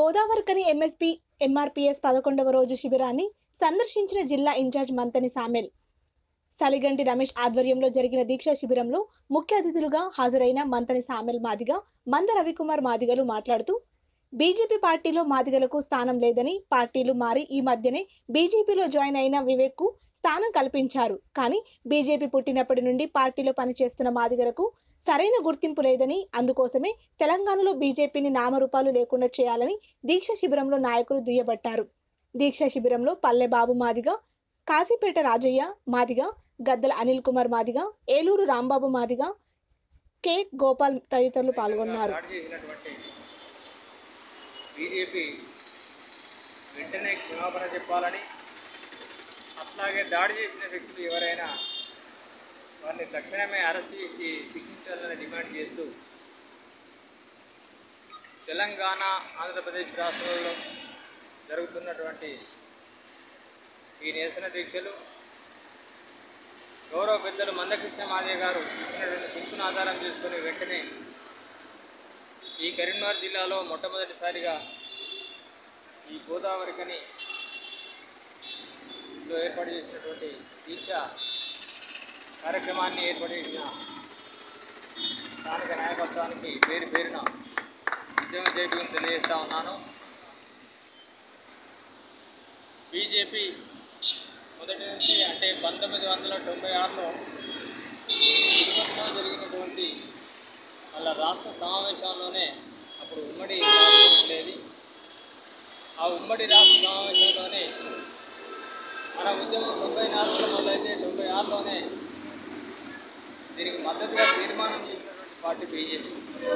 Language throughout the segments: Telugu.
గోదావరికని ఎంఎస్పీ ఎంఆర్పీఎస్ పదకొండవ రోజు శిబిరాన్ని సందర్శించిన జిల్లా ఇన్ఛార్జ్ మంతని సామెల్ సలిగంటి రమేష్ ఆధ్వర్యంలో జరిగిన దీక్షా శిబిరంలో ముఖ్య అతిథులుగా హాజరైన మంతని సామెల్ మాదిగ మంద రవికుమార్ మాదిగలు మాట్లాడుతూ బీజేపీ పార్టీలో మాదిగలకు స్థానం లేదని పార్టీలు మారి ఈ మధ్యనే బీజేపీలో జాయిన్ అయిన వివేక్కు స్థానం కల్పించారు కానీ బీజేపీ పుట్టినప్పటి నుండి పార్టీలో పనిచేస్తున్న మాదిగలకు సరైన గుర్తింపు లేదని అందుకోసమే తెలంగాణలో బీజేపీని నామరూపాలు లేకుండా చేయాలని దీక్ష శిబిరంలో నాయకులు దుయ్యబట్టారు దీక్ష శిబిరంలో పల్లె బాబు మాదిగ కాశీపేట రాజయ్య మాదిగ గద్దల అనిల్ కుమార్ మాదిగ ఏలూరు రాంబాబు మాదిగ కె గోపాల్ తదితరులు పాల్గొన్నారు దాడి చేసినటువంటి బీజేపీ వెంటనే క్షమాపణ చెప్పాలని అట్లాగే దాడి చేసిన వ్యక్తులు ఎవరైనా వారిని తక్షణమే అరెస్ట్ చేసి శిక్షించాలని డిమాండ్ చేస్తూ తెలంగాణ ఆంధ్రప్రదేశ్ రాష్ట్రాల్లో జరుగుతున్నటువంటి ఈ నిరసన దీక్షలు గౌరవ పెద్దలు మందకృష్ణ మాదయ్య గారు ఇచ్చినటువంటి పిలుపును ఆధారం చేసుకుని వెంటనే ఈ కరీంనగర్ జిల్లాలో మొట్టమొదటిసారిగా ఈ గోదావరికని లో ఏర్పాటు చేసినటువంటి దీక్ష కార్యక్రమాన్ని ఏర్పాటు చేసిన స్థానిక నాయకత్వానికి పేరు పేరున ఉద్యమ జైబీని తెలియజేస్తా ఉన్నాను బీజేపీ మొదటి నుంచి అంటే పంతొమ్మిది వందల తొంభై ఆరులో తిరుపతిలో జరిగినటువంటి వాళ్ళ రాష్ట్ర సమావేశంలోనే అప్పుడు ఉమ్మడి రాష్ట్రం ఉండేది ఆ ఉమ్మడి రాష్ట్ర సమావేశంలోనే మన ఉద్యమం తొంభై నాలుగులో మొదలైతే తొంభై ఆరులోనే దీనికి మద్దతుగా తీర్మానం చేసినటువంటి పార్టీ బీజేపీ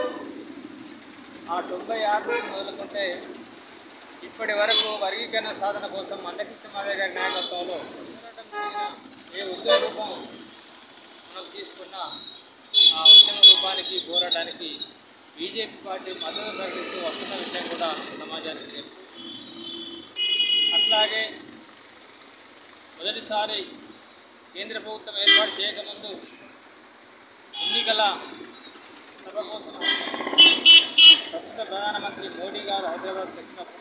ఆ తొంభై ఆరు నుంచి మొదలుకుంటే ఇప్పటి వరకు వర్గీకరణ సాధన కోసం మందకృష్ణ మాదయ్య గారి నాయకత్వంలో పోరాటం జరిగిన ఏ ఉద్యమ రూపం మనం తీసుకున్న ఆ ఉద్యమ రూపానికి పోరాటానికి బీజేపీ పార్టీ మద్దతు ప్రకటిస్తూ వస్తున్న విషయం కూడా సమాజానికి తెలుసు అట్లాగే మొదటిసారి కేంద్ర ప్రభుత్వం ఏర్పాటు చేయకముందు ఎన్నికల సభ కోసం ప్రస్తుత ప్రధానమంత్రి మోడీ గారు హైదరాబాద్ వచ్చినప్పుడు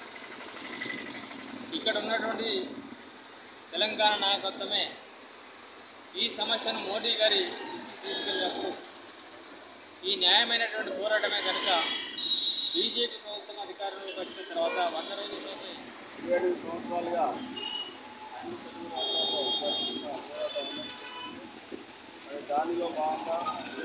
ఇక్కడ ఉన్నటువంటి తెలంగాణ నాయకత్వమే ఈ సమస్యను మోడీ గారి తీసుకెళ్ళినప్పుడు ఈ న్యాయమైనటువంటి పోరాటమే కనుక బీజేపీ ప్రభుత్వం అధికారంలోకి వచ్చిన తర్వాత వంద రోజుల్లోనే ఏడు సంవత్సరాలుగా అన్ని తెలుగు రాష్ట్రాల్లో ఉద్యోగ పోరాటం చేసింది మరి దానిలో భాగంగా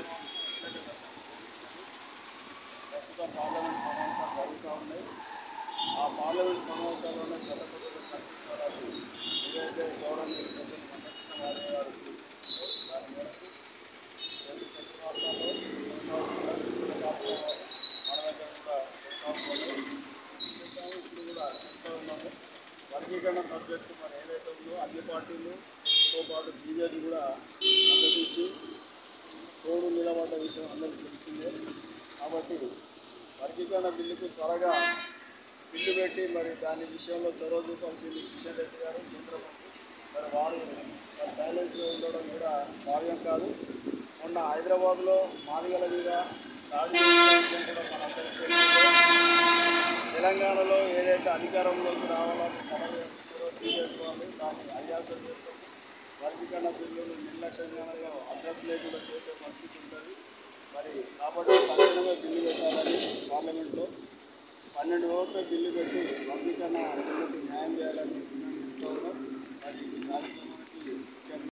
ప్రస్తుతం పార్లమెంట్ సమావేశాలు జరుగుతూ ఉన్నాయి ఆ పార్లమెంట్ సమావేశాల్లోనే చట్టసభలు కల్పించాలని ఏదైతే గౌరవనీయ ప్రజలు మందకృష్ణ గారి గారు పిలుపునిచ్చారో దాని మేరకు రెండు తెలుగు రాష్ట్రాల్లో కొనసాగుతున్న కృష్ణ కార్యక్రమాలు మన దగ్గర కూడా కొనసాగుతున్నాయి చేశాము. ఇప్పుడు కూడా చెప్తా ఉన్నాము వర్గీకరణ సబ్జెక్టు మరి ఏదైతే ఉందో అన్ని పార్టీలతో పాటు బీజేపీ కూడా మద్దతు ఇచ్చి తోడు నిలబడ్డ విషయం అందరికీ తెలిసిందే కాబట్టి వర్గీకరణ బిల్లుకు త్వరగా బిల్లు పెట్టి మరి దాని విషయంలో చొరవ చూపాల్సింది కిషన్ రెడ్డి గారు కేంద్ర మంత్రి మరి వారు మరి సైలెన్స్లో ఉండడం కూడా భావ్యం కాదు మొన్న హైదరాబాద్లో మాదిగల మీద దాడి చేసిన విషయం కూడా మనందరికీ తెలిసిందే తెలంగాణలో ఏదైతే అధికారంలోకి రావాలని పదవి బీజేపీ వాళ్ళు దాన్ని అయ్యాసం చేస్తారు వర్గీకరణ బిల్లును నిర్లక్ష్యంగా అడ్రస్ లేకుండా చేసే పరిస్థితి ఉంటుంది మరి కాబట్టి తక్షణమే బిల్లు పెట్టాలని పార్లమెంట్లో పన్నెండు ఓట్ల బిల్లు పెట్టి వర్గీకరణ బిల్లుకి న్యాయం చేయాలని డిమాండ్ చేస్తూ ఉన్నాం మరి ఈ కార్యక్రమానికి